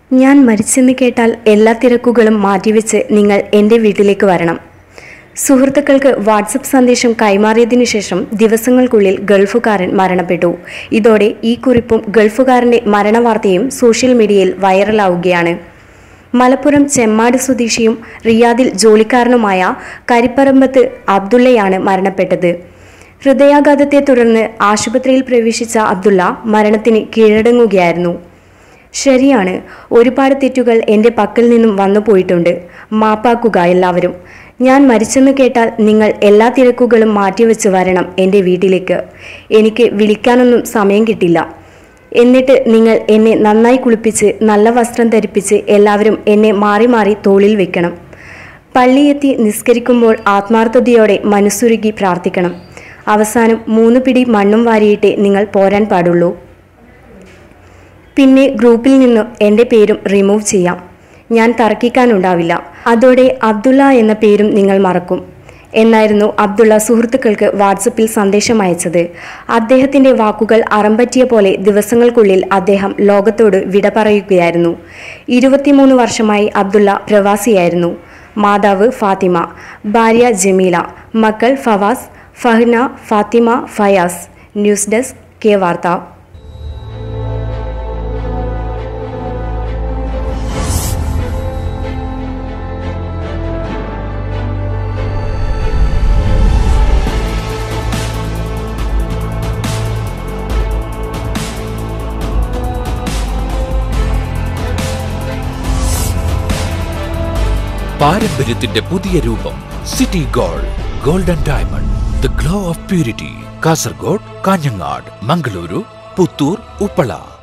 ഞാൻ മരിച്ചെന്ന് കേട്ടാൽ എല്ലാ തിരക്കുകളും മാറ്റിവെച്ച് നിങ്ങൾ എൻ്റെ വീട്ടിലേക്ക് വരണം സുഹൃത്തുക്കൾക്ക് വാട്സപ്പ് സന്ദേശം കൈമാറിയതിനു ശേഷം ദിവസങ്ങൾക്കുള്ളിൽ ഗൾഫുകാരൻ മരണപ്പെട്ടു ഇതോടെ ഈ കുറിപ്പും ഗൾഫുകാരൻ്റെ മരണവാർത്തയും സോഷ്യൽ മീഡിയയിൽ വൈറലാവുകയാണ് മലപ്പുറം ചെമ്മാട് സ്വദേശിയും റിയാദിൽ ജോലിക്കാരനുമായ കരിപ്പറമ്പത്ത് അബ്ദുള്ളയാണ് മരണപ്പെട്ടത് ഹൃദയാഘാതത്തെ തുടർന്ന് ആശുപത്രിയിൽ പ്രവേശിച്ച അബ്ദുള്ള മരണത്തിന് കീഴടങ്ങുകയായിരുന്നു ശരിയാണ് ഒരുപാട് തെറ്റുകൾ എൻ്റെ പക്കൽ നിന്നും വന്നു പോയിട്ടുണ്ട് മാപ്പാക്കുക എല്ലാവരും ഞാൻ മരിച്ചെന്ന് കേട്ടാൽ നിങ്ങൾ എല്ലാ തിരക്കുകളും മാറ്റിവെച്ച് വരണം എൻ്റെ വീട്ടിലേക്ക് എനിക്ക് വിളിക്കാനൊന്നും സമയം കിട്ടില്ല എന്നിട്ട് നിങ്ങൾ എന്നെ നന്നായി കുളിപ്പിച്ച് നല്ല വസ്ത്രം ധരിപ്പിച്ച് എല്ലാവരും എന്നെ മാറി മാറി തോളിൽ വെക്കണം പള്ളിയെത്തി നിസ്കരിക്കുമ്പോൾ ആത്മാർത്ഥതയോടെ മനസ്സുരുകി പ്രാർത്ഥിക്കണം അവസാനം മൂന്ന് പിടി മണ്ണും വാരിയിട്ടേ നിങ്ങൾ പോരാൻ പാടുള്ളൂ പിന്നെ ഗ്രൂപ്പിൽ നിന്ന് എൻ്റെ പേരും റിമൂവ് ചെയ്യാം ഞാൻ തർക്കിക്കാനുണ്ടാവില്ല അതോടെ അബ്ദുള്ള എന്ന പേരും നിങ്ങൾ മറക്കും എന്നായിരുന്നു അബ്ദുള്ള സുഹൃത്തുക്കൾക്ക് വാട്സപ്പിൽ സന്ദേശം അയച്ചത് അദ്ദേഹത്തിന്റെ വാക്കുകൾ അറമ്പറ്റിയ പോലെ ദിവസങ്ങൾക്കുള്ളിൽ അദ്ദേഹം ലോകത്തോട് വിട പറയുകയായിരുന്നു ഇരുപത്തിമൂന്ന് വർഷമായി അബ്ദുള്ള പ്രവാസിയായിരുന്നു മാതാവ് ഫാത്തിമ ഭാര്യ ജമീല മക്കൾ Fawas Fahna Fathima Fayas news desk K വാർത്ത പാരമ്പര്യത്തിന്റെ പുതിയ രൂപം city gold golden diamond the glow of purity Kasaragod Kanhangad Mangaluru Puttur Uppala